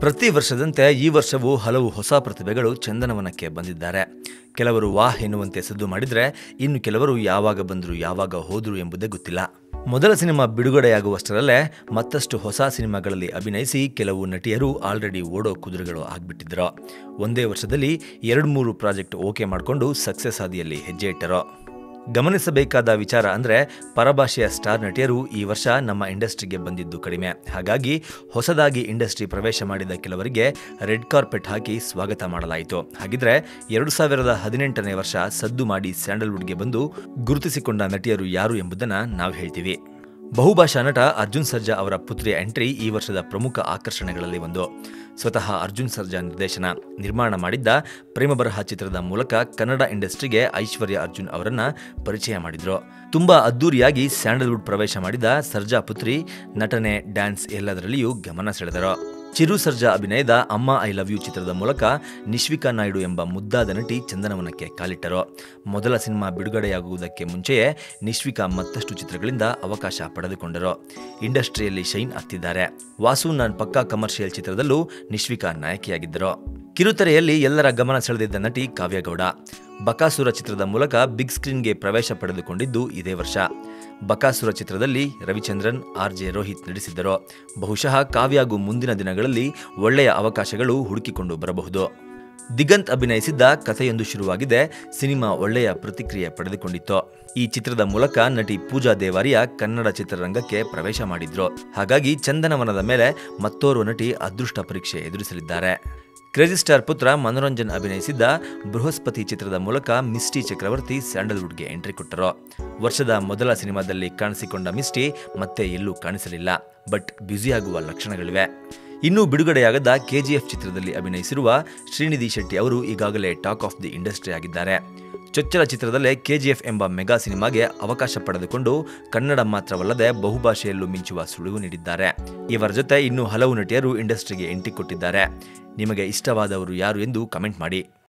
ಪ್ರತಿ ವರ್ಷದಂತೆ ಈ ವರ್ಷವೂ ಹಲವು ಹೊಸ ಪ್ರತಿಭೆಗಳು ಚಂದನವನಕ್ಕೆ ಬಂದಿದ್ದಾರೆ ಕೆಲವರು ವಾಹ್ ಎನ್ನುವಂತೆ ಸದ್ದು ಮಾಡಿದರೆ ಇನ್ನು ಕೆಲವರು ಯಾವಾಗ ಬಂದರು ಯಾವಾಗ ಹೋದರು ಎಂಬುದೇ ಗೊತ್ತಿಲ್ಲ ಮೊದಲ ಸಿನಿಮಾ ಬಿಡುಗಡೆಯಾಗುವಷ್ಟರಲ್ಲೇ ಮತ್ತಷ್ಟು ಹೊಸ ಸಿನಿಮಾಗಳಲ್ಲಿ ಅಭಿನಯಿಸಿ ಕೆಲವು ನಟಿಯರು ಆಲ್ರೆಡಿ ಓಡೋ ಕುದುರೆಗಳು ಆಗ್ಬಿಟ್ಟಿದ್ರು ಒಂದೇ ವರ್ಷದಲ್ಲಿ ಎರಡು ಮೂರು ಪ್ರಾಜೆಕ್ಟ್ ಓಕೆ ಮಾಡಿಕೊಂಡು ಸಕ್ಸಸ್ ಹಾದಿಯಲ್ಲಿ ಹೆಜ್ಜೆ ಇಟ್ಟರು ಗಮನಿಸಬೇಕಾದ ವಿಚಾರ ಅಂದರೆ ಪರಭಾಷೆಯ ಸ್ಟಾರ್ ನಟಿಯರು ಈ ವರ್ಷ ನಮ್ಮ ಇಂಡಸ್ಟ್ರಿಗೆ ಬಂದಿದ್ದು ಕಡಿಮೆ ಹಾಗಾಗಿ ಹೊಸದಾಗಿ ಇಂಡಸ್ಟ್ರಿ ಪ್ರವೇಶ ಮಾಡಿದ ಕೆಲವರಿಗೆ ರೆಡ್ ಕಾರ್ಪೆಟ್ ಹಾಕಿ ಸ್ವಾಗತ ಮಾಡಲಾಯಿತು ಹಾಗಿದ್ರೆ ಎರಡು ಸಾವಿರದ ಹದಿನೆಂಟನೇ ವರ್ಷ ಸದ್ದು ಮಾಡಿ ಸ್ಯಾಂಡಲ್ವುಡ್ಗೆ ಬಂದು ಗುರುತಿಸಿಕೊಂಡ ನಟಿಯರು ಯಾರು ಎಂಬುದನ್ನು ನಾವು ಹೇಳ್ತೀವಿ ಬಹುಭಾಷಾ ನಟ ಅರ್ಜುನ್ ಸರ್ಜಾ ಅವರ ಪುತ್ರಿಯ ಎಂಟ್ರಿ ಈ ವರ್ಷದ ಪ್ರಮುಖ ಆಕರ್ಷಣೆಗಳಲ್ಲಿ ಒಂದು ಸ್ವತಃ ಅರ್ಜುನ್ ಸರ್ಜಾ ನಿರ್ದೇಶನ ನಿರ್ಮಾಣ ಮಾಡಿದ್ದ ಪ್ರೇಮ ಬರಹ ಚಿತ್ರದ ಮೂಲಕ ಕನ್ನಡ ಇಂಡಸ್ಟ್ರಿಗೆ ಐಶ್ವರ್ಯ ಅರ್ಜುನ್ ಅವರನ್ನ ಪರಿಚಯ ಮಾಡಿದ್ರು ತುಂಬಾ ಅದ್ದೂರಿಯಾಗಿ ಸ್ಯಾಂಡಲ್ವುಡ್ ಪ್ರವೇಶ ಮಾಡಿದ ಸರ್ಜಾ ಪುತ್ರಿ ನಟನೆ ಡ್ಯಾನ್ಸ್ ಎಲ್ಲದರಲ್ಲಿಯೂ ಗಮನ ಸೆಳೆದರು ಚಿರು ಸರ್ಜಾ ಅಭಿನಯದ ಅಮ್ಮ ಐ ಲವ್ ಯು ಚಿತ್ರದ ಮೂಲಕ ನಿಶ್ವಿಕಾ ನಾಯ್ಡು ಎಂಬ ಮುದ್ದಾದ ನಟಿ ಚಂದನವನಕ್ಕೆ ಕಾಲಿಟ್ಟರು ಮೊದಲ ಸಿನಿಮಾ ಬಿಡುಗಡೆಯಾಗುವುದಕ್ಕೆ ಮುಂಚೆಯೇ ನಿಶ್ವಿಕಾ ಮತ್ತಷ್ಟು ಚಿತ್ರಗಳಿಂದ ಅವಕಾಶ ಪಡೆದುಕೊಂಡರು ಇಂಡಸ್ಟ್ರಿಯಲ್ಲಿ ಶೈನ್ ಆಗ್ತಿದ್ದಾರೆ ವಾಸು ನಾನ್ ಪಕ್ಕಾ ಕಮರ್ಷಿಯಲ್ ಚಿತ್ರದಲ್ಲೂ ನಿಶ್ವಿಕಾ ನಾಯಕಿಯಾಗಿದ್ದರು ಕಿರುತೆರೆಯಲ್ಲಿ ಎಲ್ಲರ ಗಮನ ಸೆಳೆದಿದ್ದ ನಟಿ ಕಾವ್ಯಗೌಡ ಬಕಾಸುರ ಚಿತ್ರದ ಮೂಲಕ ಬಿಗ್ ಸ್ಕ್ರೀನ್ಗೆ ಪ್ರವೇಶ ಪಡೆದುಕೊಂಡಿದ್ದು ಇದೇ ವರ್ಷ ಬಕಾಸುರ ಚಿತ್ರದಲ್ಲಿ ರವಿಚಂದ್ರನ್ ಆರ್ ಜೆ ರೋಹಿತ್ ನಡೆಸಿದ್ದರು ಬಹುಶಃ ಕಾವ್ಯಾಗೂ ಮುಂದಿನ ದಿನಗಳಲ್ಲಿ ಒಳ್ಳೆಯ ಅವಕಾಶಗಳು ಹುಡುಕಿಕೊಂಡು ಬರಬಹುದು ದಿಗಂತ್ ಅಭಿನಯಿಸಿದ್ದ ಕಥೆಯೊಂದು ಶುರುವಾಗಿದೆ ಸಿನಿಮಾ ಒಳ್ಳೆಯ ಪ್ರತಿಕ್ರಿಯೆ ಪಡೆದುಕೊಂಡಿತ್ತು ಈ ಚಿತ್ರದ ಮೂಲಕ ನಟಿ ಪೂಜಾ ದೇವಾರಿಯ ಕನ್ನಡ ಚಿತ್ರರಂಗಕ್ಕೆ ಪ್ರವೇಶ ಮಾಡಿದ್ರು ಹಾಗಾಗಿ ಚಂದನವನದ ಮೇಲೆ ಮತ್ತೋರ್ವ ನಟಿ ಅದೃಷ್ಟ ಪರೀಕ್ಷೆ ಎದುರಿಸಲಿದ್ದಾರೆ ಕ್ರೇಜಿ ಸ್ಟಾರ್ ಪುತ್ರ ಮನೋರಂಜನ್ ಅಭಿನಯಿಸಿದ್ದ ಬೃಹಸ್ಪತಿ ಚಿತ್ರದ ಮೂಲಕ ಮಿಸ್ಟಿ ಚಕ್ರವರ್ತಿ ಸ್ಯಾಂಡಲ್ವುಡ್ಗೆ ಎಂಟ್ರಿ ಕೊಟ್ಟರು ವರ್ಷದ ಮೊದಲ ಸಿನಿಮಾದಲ್ಲಿ ಕಾಣಿಸಿಕೊಂಡ ಮಿಸ್ಟಿ ಮತ್ತೆ ಎಲ್ಲೂ ಕಾಣಿಸಲಿಲ್ಲ ಬಟ್ ಬ್ಯುಸಿಯಾಗುವ ಲಕ್ಷಣಗಳಿವೆ ಇನ್ನೂ ಬಿಡುಗಡೆಯಾಗದ ಕೆಜಿಎಫ್ ಚಿತ್ರದಲ್ಲಿ ಅಭಿನಯಿಸಿರುವ ಶ್ರೀನಿಧಿ ಶೆಟ್ಟಿ ಅವರು ಈಗಾಗಲೇ ಟಾಕ್ ಆಫ್ ದಿ ಇಂಡಸ್ಟ್ರಿ ಆಗಿದ್ದಾರೆ ಚೊಚ್ಚಲ ಚಿತ್ರದಲ್ಲೇ ಕೆಜಿಎಫ್ ಎಂಬ ಮೆಗಾ ಸಿನಿಮಾಗೆ ಅವಕಾಶ ಪಡೆದುಕೊಂಡು ಕನ್ನಡ ಮಾತ್ರವಲ್ಲದೆ ಬಹುಭಾಷೆಯಲ್ಲೂ ಮಿಂಚುವ ಸುಳಿವು ನೀಡಿದ್ದಾರೆ ಇವರ ಜೊತೆ ಇನ್ನೂ ಹಲವು ನಟಿಯರು ಇಂಡಸ್ಟ್ರಿಗೆ ಎಂಟ್ರಿ ಕೊಟ್ಟಿದ್ದಾರೆ ನಿಮಗೆ ಇಷ್ಟವಾದವರು ಯಾರು ಎಂದು ಕಮೆಂಟ್ ಮಾಡಿ